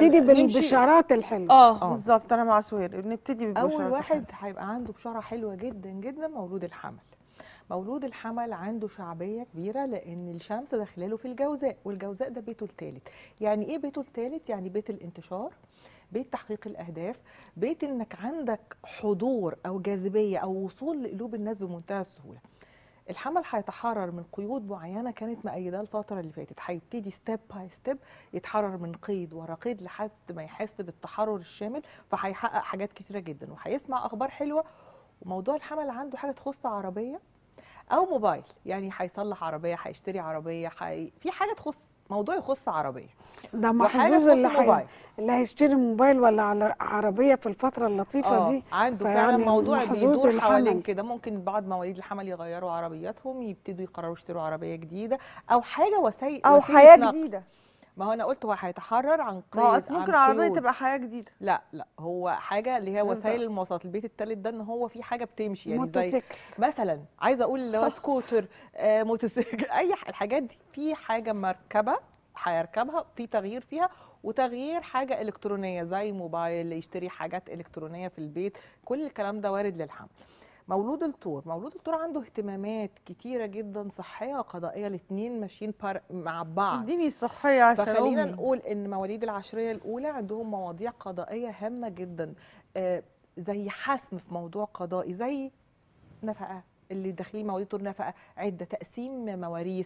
نبتدي نمشي- بالبشارات الحلوه اه آه. بالظبط انا مع سهير نبتدي بالبشرات اول واحد هيبقى عنده بشاره حلوه جدا جدا مولود الحمل مولود الحمل عنده شعبيه كبيره لان الشمس داخلاله في الجوزاء والجوزاء ده بيته الثالث يعني ايه بيته الثالث يعني بيت الانتشار بيت تحقيق الاهداف بيت انك عندك حضور او جاذبيه او وصول لقلوب الناس بمنتهى السهوله الحمل هيتحرر من قيود معينه كانت مأيداه الفتره اللي فاتت هيبتدي ستيب باي ستيب يتحرر من قيد ورا قيد لحد ما يحس بالتحرر الشامل فهيحقق حاجات كتيره جدا وهيسمع اخبار حلوه وموضوع الحمل عنده حاجه تخص عربيه او موبايل يعني هيصلح عربيه هيشتري عربيه حي... في حاجه تخص موضوع يخص عربيه ده وحاجه محظوظ تخص اللي حي... موبايل اللي هيشتري موبايل ولا على عربيه في الفتره اللطيفه آه، دي عنده فيعني فعلا موضوع محظوظ بيدور الحمل. حوالين كده ممكن بعض مواليد الحمل يغيروا عربياتهم يبتدوا يقرروا يشتروا عربيه جديده او حاجه وسيله او وسيلة حياه نقل. جديده ما هو انا قلت هو هيتحرر عن قيد ما هو أصل عن ممكن العربيه قيود. تبقى حياه جديده لا لا هو حاجه اللي هي بالظبط. وسائل المواصلات البيت التالت ده ان هو في حاجه بتمشي يعني زي موتوسيكل مثلا عايزه اقول اللي هو سكوتر آه موتوسيكل اي ح- الحاجات دي في حاجه مركبه هيركبها في تغيير فيها وتغيير حاجه الكترونيه زي موبايل يشتري حاجات الكترونيه في البيت كل الكلام ده وارد للحمل مولود الطور مولود الطور عنده اهتمامات كتيره جدا صحيه وقضائيه الاثنين ماشيين بار- مع بعض اديني الصحيه عشان فخلينا أمي. نقول ان مواليد العشريه الاولى عندهم مواضيع قضائيه هامه جدا آه، زي حسم في موضوع قضائي زي نفقه اللي داخلين مواليد طول نفقه عده تقسيم مواريث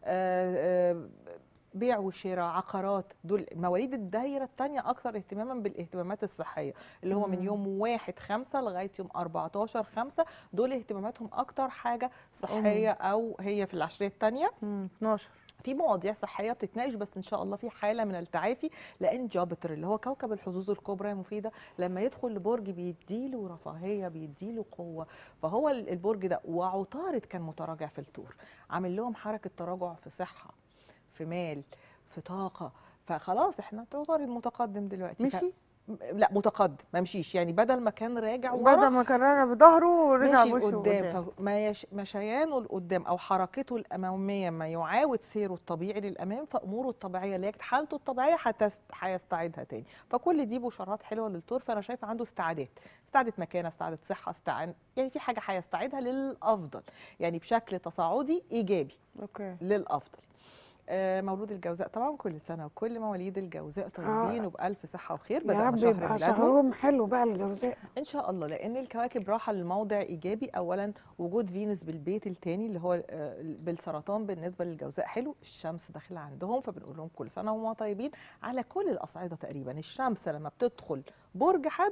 آه، آه، بيع وشراء عقارات دول مواليد الدايره الثانيه اكثر اهتماما بالاهتمامات الصحيه اللي هو من مم. يوم 1 5 لغايه يوم 14 5 دول اهتماماتهم اكتر حاجه صحيه او هي في العشريه الثانيه مم، 12 في مواضيع صحيه بتتناقش بس ان شاء الله في حاله من التعافي لان جوبتر اللي هو كوكب الحظوظ الكبرى مفيده لما يدخل لبرج بيديله رفاهيه بيديله قوه فهو ال- البرج ده وعطارد كان متراجع في التور عامل لهم حركه تراجع في صحه في مال في طاقه فخلاص احنا عطارد متقدم دلوقتي ف- مشي لا متقدم ما مشيش يعني بدل ما كان راجع ورا بدل ما كان راجع بظهره ورجع ماشي بوشه لقدام قدام فما يش... مشيانه لقدام او حركته الاماميه ما يعاود سيره الطبيعي للامام فاموره الطبيعيه اللي هي كانت حالته الطبيعيه هتست... هيستعيدها تاني فكل دي بشارات حلوه للطور فانا شايفه عنده استعادات استعادت مكانه استعادت صحه استعاد يعني في حاجه هيستعيدها للافضل يعني بشكل تصاعدي ايجابي اوكي للافضل آه، مولود الجوزاء طبعا كل سنه وكل مواليد الجوزاء طيبين وبالف صحه وخير يا بدأنا رب شهر يبقى ميلادهم شهرهم حلو بقى الجوزاء ان شاء الله لان الكواكب راحه للموضع ايجابي اولا وجود فينوس بالبيت الثاني اللي هو آه، بالسرطان بالنسبه للجوزاء حلو الشمس داخله عندهم فبنقول لهم كل سنه وهم طيبين على كل الاصعده تقريبا الشمس لما بتدخل برج حد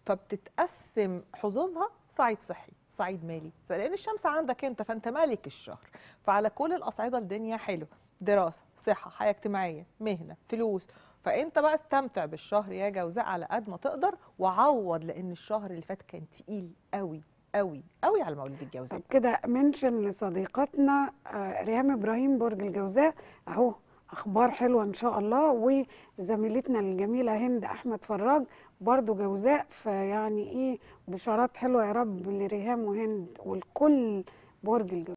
فبتتقسم حظوظها صعيد صحي صعيد مالي لان الشمس عندك انت فانت مالك الشهر فعلى كل الاصعده الدنيا حلو دراسه صحه حياه اجتماعيه مهنه فلوس فانت بقى استمتع بالشهر يا جوزاء على قد ما تقدر وعوض لان الشهر اللي فات كان تقيل قوي قوي قوي على مواليد الجوزاء طب كده منشن لصديقتنا آه، ريهام ابراهيم برج الجوزاء اهو اخبار حلوه ان شاء الله وزميلتنا الجميله هند احمد فراج برضو جوزاء فيعني ايه بشارات حلوه يا رب لريهام وهند والكل برج الجوزاء